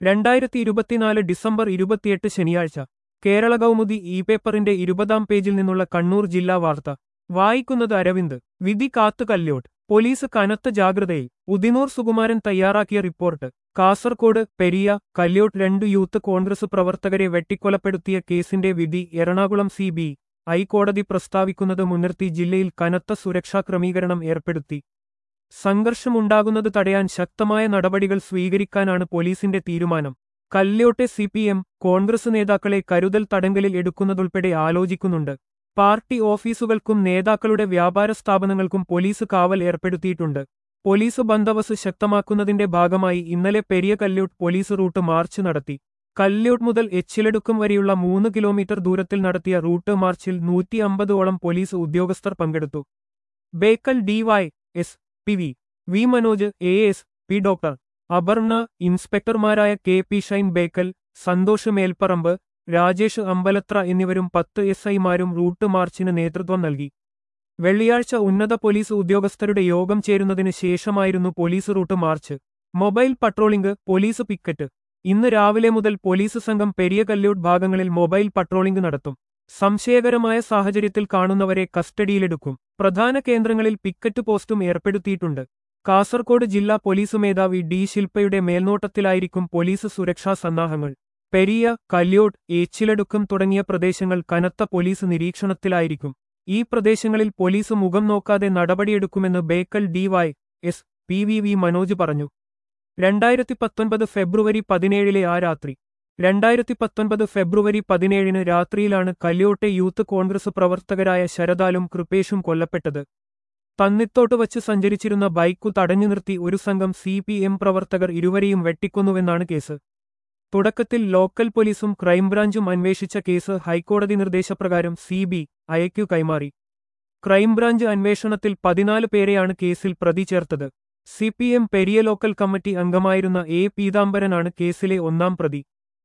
രണ്ടായിരത്തി ഇരുപത്തിനാല് ഡിസംബർ ഇരുപത്തിയെട്ട് ശനിയാഴ്ച കേരള കൗമുദി ഇ പേപ്പറിന്റെ ഇരുപതാം പേജിൽ നിന്നുള്ള കണ്ണൂർ ജില്ലാ വാർത്ത വായിക്കുന്നത് അരവിന്ദ് വിധി കാത്തു കല്യോട്ട് പോലീസ് കനത്ത ജാഗ്രതയിൽ ഉദിനൂർ സുകുമാരൻ തയ്യാറാക്കിയ റിപ്പോർട്ട് കാസർകോട് പെരിയ കല്യോട്ട് രണ്ടു യൂത്ത് കോൺഗ്രസ് പ്രവർത്തകരെ വെട്ടിക്കൊലപ്പെടുത്തിയ കേസിന്റെ വിധി എറണാകുളം സി ബി ഹൈക്കോടതി പ്രസ്താവിക്കുന്നത് മുൻനിർത്തി ജില്ലയിൽ കനത്ത സുരക്ഷാ ക്രമീകരണം ഏർപ്പെടുത്തി സംഘർഷമുണ്ടാകുന്നത് തടയാൻ ശക്തമായ നടപടികൾ സ്വീകരിക്കാനാണ് പോലീസിന്റെ തീരുമാനം കല്യോട്ടെ സി പി എം കോൺഗ്രസ് നേതാക്കളെ കരുതൽ തടങ്കലിൽ എടുക്കുന്നതുൾപ്പെടെ ആലോചിക്കുന്നുണ്ട് പാർട്ടി ഓഫീസുകൾക്കും നേതാക്കളുടെ വ്യാപാര സ്ഥാപനങ്ങൾക്കും പോലീസ് കാവൽ ഏർപ്പെടുത്തിയിട്ടുണ്ട് പോലീസ് ബന്ദോബസ് ശക്തമാക്കുന്നതിന്റെ ഭാഗമായി ഇന്നലെ Periya Kalliyot police route march നടത്തി കല്യൂട്ട് മുതൽ എച്ചിലെടുക്കും വരെയുള്ള മൂന്ന് കിലോമീറ്റർ ദൂരത്തിൽ നടത്തിയ റൂട്ട് മാർച്ചിൽ നൂറ്റി അമ്പതോളം പോലീസ് ഉദ്യോഗസ്ഥർ പങ്കെടുത്തു Bekal DY S P V V Manoj A S P doctor Aparna ഇൻസ്പെക്ടർമാരായ കെ പി ഷൈൻ ബേക്കൽ സന്തോഷ് മേൽപ്പറമ്പ് രാജേഷ് അമ്പലത്ര എന്നിവരും പത്ത് എസ് ഐമാരും റൂട്ട് മാർച്ചിന് നേതൃത്വം നൽകി വെള്ളിയാഴ്ച ഉന്നത പോലീസ് ഉദ്യോഗസ്ഥരുടെ യോഗം ചേരുന്നതിന് ശേഷമായിരുന്നു police route march mobile patrolling police picket ഇന്ന് രാവിലെ മുതൽ പോലീസ് സംഘം പെരിയ കല്യൂട്ട് ഭാഗങ്ങളിൽ മൊബൈൽ പട്രോളിംഗ് നടത്തും സംശയകരമായ സാഹചര്യത്തിൽ കാണുന്നവരെ കസ്റ്റഡിയിലെടുക്കും പ്രധാന കേന്ദ്രങ്ങളിൽ പിക്കറ്റ് പോസ്റ്റും ഏർപ്പെടുത്തിയിട്ടുണ്ട് കാസർകോട് ജില്ലാ പോലീസ് മേധാവി ഡി ശില്പയുടെ മേൽനോട്ടത്തിലായിരിക്കും പോലീസ് സുരക്ഷാ സന്നാഹങ്ങൾ പെരിയ കല്യോട്ട് ഏച്ചിലടുക്കം തുടങ്ങിയ പ്രദേശങ്ങൾ കനത്ത പോലീസ് നിരീക്ഷണത്തിലായിരിക്കും ഈ പ്രദേശങ്ങളിൽ പോലീസ് മുഖം നോക്കാതെ നടപടിയെടുക്കുമെന്ന് Bekal DY S P V V Manoj പറഞ്ഞു രണ്ടായിരത്തി പത്തൊൻപത് ഫെബ്രുവരി പതിനേഴിലെ ആ രാത്രി രണ്ടായിരത്തി പത്തൊൻപത് ഫെബ്രുവരി പതിനേഴിന് രാത്രിയിലാണ് കല്യോട്ടെ യൂത്ത് കോൺഗ്രസ് പ്രവർത്തകരായ ശരദാലും കൃപേഷും കൊല്ലപ്പെട്ടത് തന്നിത്തോട്ട് വച്ച് സഞ്ചരിച്ചിരുന്ന ബൈക്കു തടഞ്ഞു നിർത്തി ഒരു സംഘം സി പി എം പ്രവർത്തകർ ഇരുവരെയും വെട്ടിക്കൊന്നുവെന്നാണ് കേസ് തുടക്കത്തിൽ ലോക്കൽ പോലീസും ക്രൈംബ്രാഞ്ചും അന്വേഷിച്ച കേസ് ഹൈക്കോടതി നിർദ്ദേശപ്രകാരം സി ബി ഐക്കു കൈമാറി ക്രൈംബ്രാഞ്ച് അന്വേഷണത്തിൽ പതിനാല് പേരെയാണ് കേസിൽ പ്രതി ചേർത്തത് C P M Periya local committee അംഗമായിരുന്ന എ പീതാംബരനാണ് കേസിലെ ഒന്നാം പ്രതി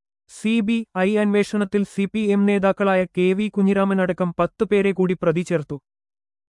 സി ബി ഐ അന്വേഷണത്തിൽ സി പി എം നേതാക്കളായ കെ വി കുഞ്ഞിരാമൻ അടക്കം പത്ത് പേരെ കൂടി പ്രതി ചേർത്തു